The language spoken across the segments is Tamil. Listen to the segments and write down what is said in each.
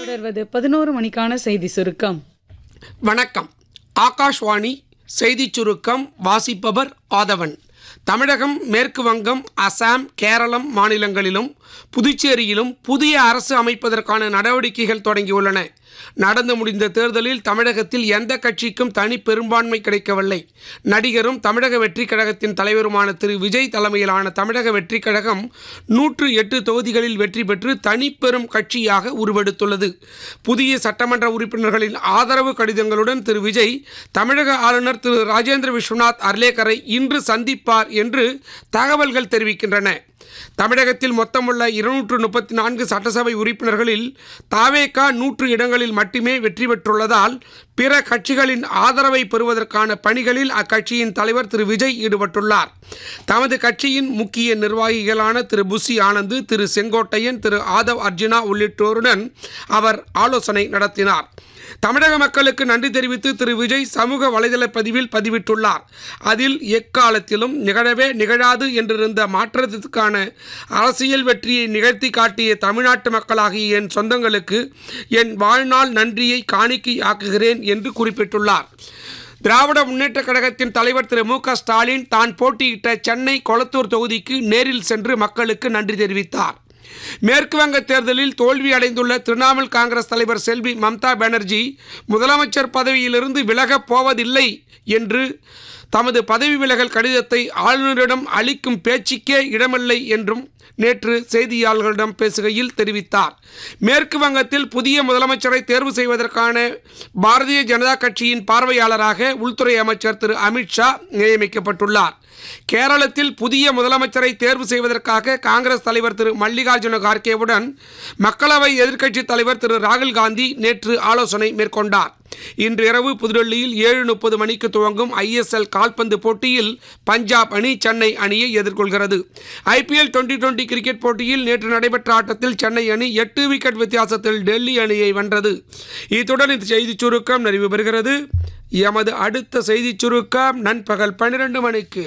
தொடர்வது பதினோரு மணிக்கான செய்தி சுருக்கம் வணக்கம் ஆகாஷ்வாணி செய்திச் சுருக்கம் வாசிப்பவர் ஆதவன் தமிழகம் மேற்கு வங்கம் அசாம் கேரளம் மாநிலங்களிலும் புதுச்சேரியிலும் புதிய அரசு அமைப்பதற்கான நடவடிக்கைகள் தொடங்கியுள்ளன நடந்து முடிந்த தேர்தலில் தமிழகத்தில் எந்த கட்சிக்கும் தனி பெரும்பான்மை கிடைக்கவில்லை நடிகரும் தமிழக வெற்றிக் கழகத்தின் தலைவருமான திரு விஜய் தலைமையிலான தமிழக வெற்றிக் கழகம் நூற்று எட்டு தொகுதிகளில் வெற்றி பெற்று தனிப்பெரும் கட்சியாக உருவெடுத்துள்ளது புதிய சட்டமன்ற உறுப்பினர்களின் ஆதரவு கடிதங்களுடன் திரு விஜய் தமிழக ஆளுநர் திரு ராஜேந்திர விஸ்வநாத் அர்லேக்கரை இன்று சந்திப்பார் என்று தகவல்கள் தெரிவிக்கின்றன தமிழகத்தில் மொத்தமுள்ள இருநூற்று முப்பத்தி நான்கு சட்டசபை உறுப்பினர்களில் தாவேகா நூற்று இடங்களில் மட்டுமே வெற்றி பெற்றுள்ளதால் பிற கட்சிகளின் ஆதரவை பெறுவதற்கான பணிகளில் அக்கட்சியின் தலைவர் திரு விஜய் ஈடுபட்டுள்ளார் தமது கட்சியின் முக்கிய நிர்வாகிகளான திரு புசி ஆனந்த் திரு செங்கோட்டையன் திரு ஆதவ் அர்ஜுனா உள்ளிட்டோருடன் அவர் ஆலோசனை நடத்தினார் தமிழக மக்களுக்கு நன்றி தெரிவித்து திரு விஜய் சமூக வலைதள பதிவில் பதிவிட்டுள்ளார் அதில் எக்காலத்திலும் நிகழவே நிகழாது என்றிருந்த மாற்றத்திற்கான அரசியல் வெற்றியை நிகழ்த்தி காட்டிய தமிழ்நாட்டு மக்களாகிய என் சொந்தங்களுக்கு என் வாழ்நாள் நன்றியை காணிக்கை ஆக்குகிறேன் என்று குறிப்பிட்டுள்ளார் திராவிட முன்னேற்றக் கழகத்தின் தலைவர் திரு மு க ஸ்டாலின் தான் போட்டியிட்ட சென்னை கொளத்தூர் தொகுதிக்கு நேரில் சென்று மக்களுக்கு நன்றி தெரிவித்தார் மேற்கு வங்க தேர்தலில் தோல்வி அடைந்துள்ள திரிணாமுல் காங்கிரஸ் தலைவர் செல்வி மம்தா பானர்ஜி முதலமைச்சர் பதவியிலிருந்து விலகப் போவதில்லை என்று தமது பதவி விலகல் கடிதத்தை ஆளுநரிடம் அளிக்கும் பேச்சுக்கே இடமில்லை என்றும் நேற்று செய்தியாளர்களிடம் பேசுகையில் தெரிவித்தார் மேற்கு வங்கத்தில் புதிய முதலமைச்சரை தேர்வு செய்வதற்கான பாரதிய ஜனதா கட்சியின் பார்வையாளராக உள்துறை அமைச்சர் திரு அமித்ஷா நியமிக்கப்பட்டுள்ளார் கேரளத்தில் புதிய முதலமைச்சரை தேர்வு செய்வதற்காக காங்கிரஸ் தலைவர் திரு மல்லிகார்ஜுன கார்கேவுடன் மக்களவை எதிர்க்கட்சித் தலைவர் திரு ராகுல் காந்தி நேற்று ஆலோசனை மேற்கொண்டார் இன்று இரவு புதுடெல்லியில் ஏழு முப்பது மணிக்கு துவங்கும் ஐஎஸ்எல் கால்பந்து போட்டியில் பஞ்சாப் அணி சென்னை அணியை எதிர்கொள்கிறது ஐபிஎல் டுவெண்டி டுவெண்டி கிரிக்கெட் போட்டியில் நேற்று நடைபெற்ற ஆட்டத்தில் சென்னை அணி எட்டு விக்கெட் வித்தியாசத்தில் டெல்லி அணியை வென்றது இத்துடன் இந்த செய்திச் சுருக்கம் நிறைவு பெறுகிறது எமது அடுத்த செய்திச் சுருக்கம் நண்பகல் பன்னிரண்டு மணிக்கு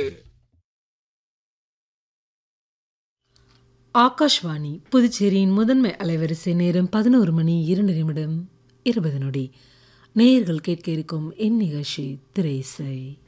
ஆகாஷ்வாணி புதுச்சேரியின் முதன்மை அலைவரிசை நேரம் பதினோரு மணி இரண்டு நிமிடம் இருபது நொடி நேயர்கள் கேட்க இருக்கும் இந்நிகழ்ச்சி திரை இசை